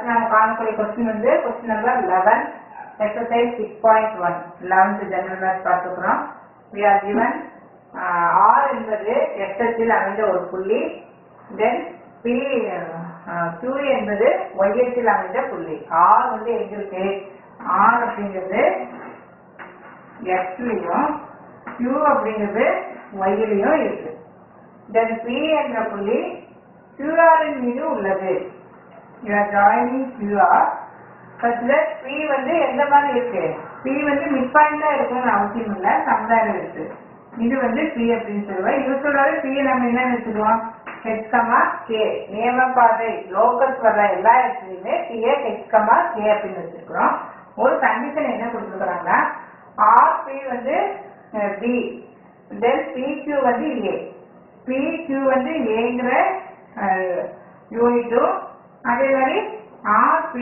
First நம்ம காணக்கூடிய question வந்து question number eleven exercise six point one eleventh general maths பார்த்துக்கிறோம் we are given ஆர் என்பது எக்ஸத்தில் அமைந்த ஒரு புள்ளி தென் பி Q என்பது ஒய்யத்தில் அமைந்த புள்ளி ஆர் வந்து எங்க இருக்கு ஆர் அப்படிங்கிறது எக்ஸ்லயும் Q அப்படிங்கிறது ஒய்யிலையும் இருக்கு தென் P என்ற புள்ளி QR இன் மீது உள்ளது you are joining QR such that P வந்து எந்த மாதிரி இருக்கு P வந்து மிட் பாயிண்டா இருக்கணும்னு அவசியம் இல்லை சம்தாரம் இருக்கு இது வந்து P அப்படின்னு சொல்லுவோம் யூஸ்வலாவே P நம்ம என்ன வச்சுக்குவோம் H கமா K நியம பாதை லோக்கஸ் வர்ற எல்லா இடத்துலையுமே P H கமா K அப்படின்னு வச்சிருக்கிறோம் ஒரு கண்டிஷன் என்ன கொடுத்துருக்குறாங்கன்னா R P வந்து அஹ், B தென் PQ வந்து A PQ வந்து ஏங்கிற யூனிட்டும் அதே மாதிரி RP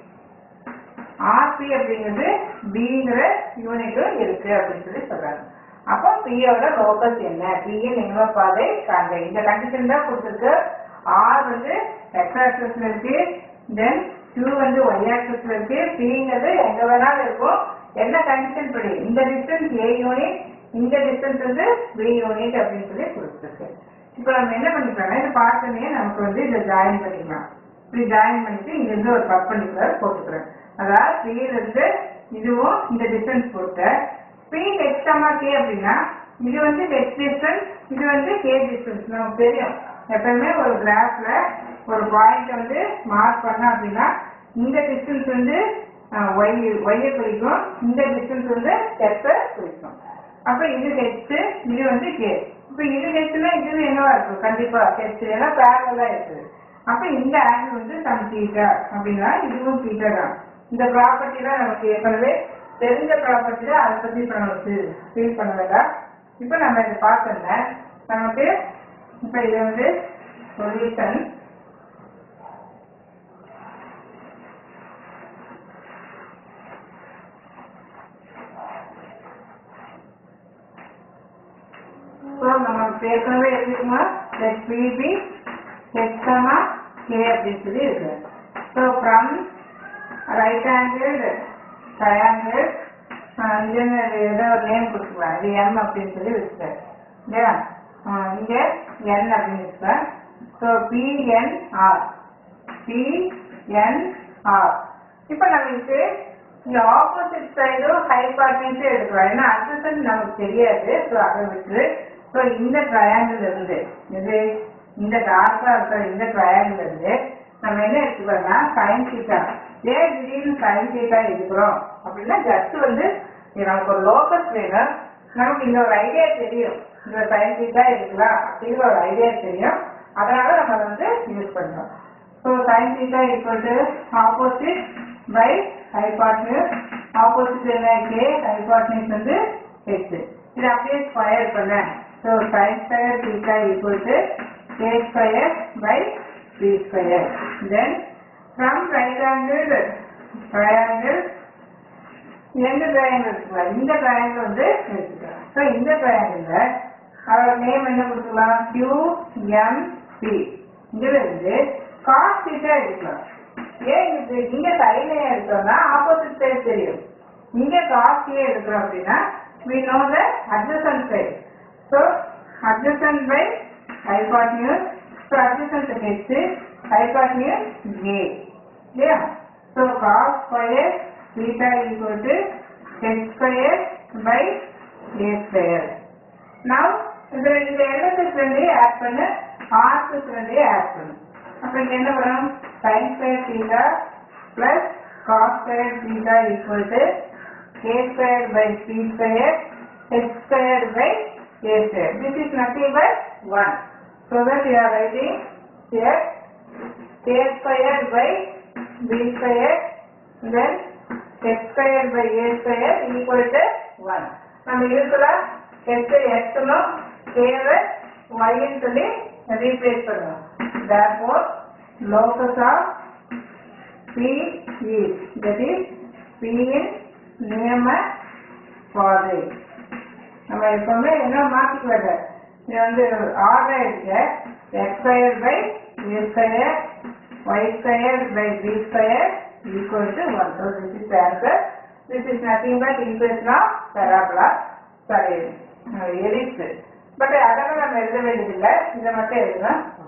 ஆர்பி அப்படிங்கிறது பிங்கிற யூனிட்டும் இருக்கு அப்படின்னு சொல்லி சொல்றாங்க அப்போ பியோட லோக்கஸ் என்ன பியின் நினைவ பாதை காண்க இந்த கண்டிஷன் தான் கொடுத்துருக்கு ஆர் வந்து எக்ஸ் ஆக்சஸ்ல இருக்கு தென் Q வந்து ஒய் ஆக்சஸ்ல இருக்கு பிங்கிறது எங்க வேணாலும் இருக்கும் என்ன கண்டிஷன் படி இந்த டிஸ்டன்ஸ் ஏ யூனிட் இந்த டிஸ்டன்ஸ் வந்து பி யூனிட் அப்படின்னு சொல்லி கொடுத்துருக்கு இப்போ நம்ம என்ன பண்ணிக்கலாம் இது பார்த்தோன்னே நமக்கு வந்து இதை ஜாயின் பண்ணிக்கலாம் இப்படி ஜாயின் பண்ணிட்டு இங்க இருந்து ஒரு பர்பண்டிகுலர் போட்டுக்கிறேன் அதாவது P ல இருந்து இதுவும் இந்த டிஸ்டன்ஸ் போட்டு P ஹெச் கமா கே அப்படின்னா இது வந்து ஹெச் டிஸ்டன்ஸ் இது வந்து கே டிஸ்டன்ஸ் நமக்கு தெரியும் எப்பவுமே ஒரு கிராஃப்ல ஒரு பாயிண்ட் வந்து மார்க் பண்ண அப்படின்னா இந்த டிஸ்டன்ஸ் வந்து ஒய் ஒய்யை குறிக்கும் இந்த டிஸ்டன்ஸ் வந்து ஹெச்சை குறிக்கும் அப்ப இது ஹெச் இது வந்து கே இப்ப இது ஹெச்னா இது என்னவா இருக்கும் கண்டிப்பா ஹெச் ஏன்னா பேரலா இருக்குது அப்ப இந்த ஆங்கிள் வந்து சம் தீட்டா அப்படின்னா இதுவும் தீட்டா தான் இந்த ப்ராப்பர்ட்டி தான் நமக்கு ஏற்கனவே தெரிஞ்ச ப்ராப்பர்ட்டி தான் அதை பத்தி இப்ப நமக்கு ஃபீல் பண்ண வேண்டாம் இப்ப நம்ம இதை பார்த்தோம்னா நமக்கு இப்ப இது வந்து சொல்யூஷன் ஸோ நம்ம ஏற்கனவே எழுதிருக்கோம் let P be H comma K அப்படின்னு சொல்லி இருக்கு so from right angle triangle இது ஏதோ ஒரு நேம் கொடுத்துக்கலாம் இது எம் அப்படின்னு சொல்லி வச்சுட்டேன் இல்லையா இங்கே என் அப்படின்னு வச்சுட்டேன் ஸோ பிஎன்ஆர் பிஎன்ஆர் இப்போ நமக்கு இந்த ஆப்போசிட் சைடும் ஹைபார்டன்ஸே எடுக்கலாம் ஏன்னா அட்ஜஸ்டன் நமக்கு தெரியாது ஸோ அதை விட்டு ஸோ இந்த ட்ரையாங்கிள் இருந்து இது இந்த டார்க்கா இருக்கிற இந்த ட்ரையாங்கிள் இருந்து நம்ம என்ன எடுத்துக்கலாம்னா சைன் தீட்டா ஏன் திடீர்னு சைன் தீட்டா எடுக்கிறோம் அப்படின்னா ஜஸ்ட் வந்து இது நமக்கு ஒரு லோக்கஸ் வேணும் நமக்கு இந்த ஒரு ஐடியா தெரியும் இந்த சைன் தீட்டா எடுக்கலாம் அப்படிங்கிற ஒரு ஐடியா தெரியும் அதனால நம்ம அதை வந்து யூஸ் பண்றோம் so sine theta equal to opposite by hypotenuse opposite என்ன கே ஹைபாட்னியூஸ் வந்து ஹெச் இது அப்படியே ஸ்கொயர் பண்ண so sine square theta equal to K square by P square then from right angle triangle எந்த ட்ரையாங்கிள் இருக்குல்ல இந்த triangle வந்து எடுத்துக்கலாம் ஸோ இந்த ட்ரையாங்கிள்ல அதோட நேம் என்ன கொடுத்துக்கலாம் கியூ எம் பி இதுல இருந்து காஸ் தீட்டா எடுக்கலாம் ஏன் இது இங்க சைனே எடுத்தோம்னா ஆப்போசிட் சைடு தெரியும் இங்க காஸ்டியே எடுக்கிறோம் அப்படின்னா we know the adjacent side so adjacent by hypotenuse so adjacent h hypotenuse a இல்லையா so cos square theta equal to h square by a square now இதுல இந்த எல்எஸ்எஸ் ரெண்டையும் ஆட் பண்ணு ஆர்எஸ் ரெண்டையும் ஆட் பண்ணு அப்ப இங்க என்ன வரும் sin square theta plus cos square theta equal to k square by p square h square by a square. This is nothing but 1. So that you are writing here k square by b square then h square by a square equal to 1. நம்ம யூஸ்வலா h எக்ஸ்னும் k வை y ன்னு சொல்லி replace பண்ணுவோம் therefore locus of P is that is P இன் நியம பாதை நம்ம எப்பவுமே என்ன மாத்திக்கிறது இது வந்து ஆர்டர் இருக்கு X square by A square y square by b square equal to 1. So this is the answer. This is nothing but equation of parabola. Sorry, uh, ellipse. But அதெல்லாம் நம்ம எழுத வேண்டியதில்லை இதை மட்டும் எழுதணும்